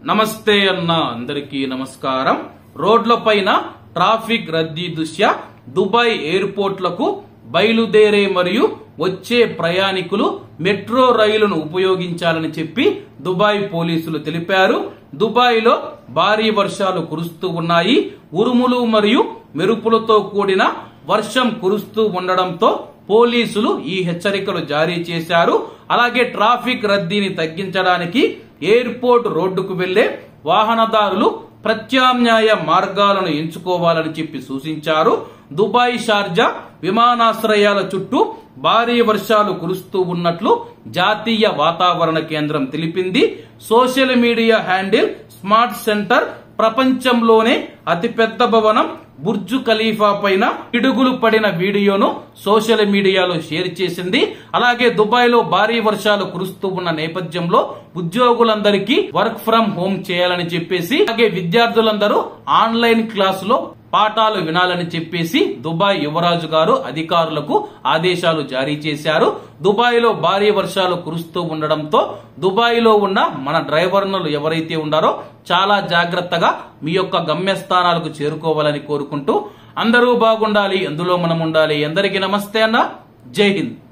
నమస్తే అన్న అందరికీ నమస్కారం రోడ్లపైన ట్రాఫిక్ రద్దీ దృష్ట్యా దుబాయ్ ఎయిర్పోర్ట్లకు బయలుదేరే మరియు వచ్చే ప్రయాణికులు మెట్రో రైలును ఉపయోగించాలని చెప్పి దుబాయ్ పోలీసులు తెలిపారు దుబాయ్ లో భారీ వర్షాలు కురుస్తూ ఉన్నాయి ఉరుములు మరియు మెరుపులతో కూడిన వర్షం కురుస్తూ ఉండడంతో పోలీసులు ఈ హెచ్చరికలు జారీ చేశారు అలాగే ట్రాఫిక్ రద్దీని తగ్గించడానికి ఎయిర్పోర్ట్ రోడ్డుకు వెళ్లే వాహనదారులు ప్రత్యామ్నాయ మార్గాలను ఎంచుకోవాలని చెప్పి సూచించారు దుబాయ్ షార్జా విమానాశ్రయాల చుట్టూ భారీ వర్షాలు కురుస్తూ ఉన్నట్లు జాతీయ వాతావరణ కేంద్రం తెలిపింది social media handle smart centre ప్రపంచంలోనే అతిపెద్ద భవనం బుర్జు ఖలీఫా పైన పిడుగులు పడిన వీడియోను సోషల్ మీడియాలో షేర్ చేసింది అలాగే దుబాయ్ లో భారీ వర్షాలు కురుస్తూ ఉన్న నేపథ్యంలో ఉద్యోగులందరికీ వర్క్ ఫ్రం హోమ్ చేయాలని చెప్పేసి అలాగే విద్యార్థులందరూ ఆన్లైన్ క్లాసులో పాఠాలు వినాలని చెప్పేసి దుబాయ్ యువరాజు గారు అధికారులకు ఆదేశాలు జారీ చేశారు దుబాయ్ లో భారీ వర్షాలు కురుస్తూ ఉండడంతో దుబాయ్ లో ఉన్న మన డ్రైవర్లు ఎవరైతే ఉన్నారో చాలా జాగ్రత్తగా మీ యొక్క గమ్యస్థానాలకు చేరుకోవాలని కోరుకుంటూ అందరూ బాగుండాలి అందులో మనం ఉండాలి అందరికీ నమస్తే అన్న జై హింద్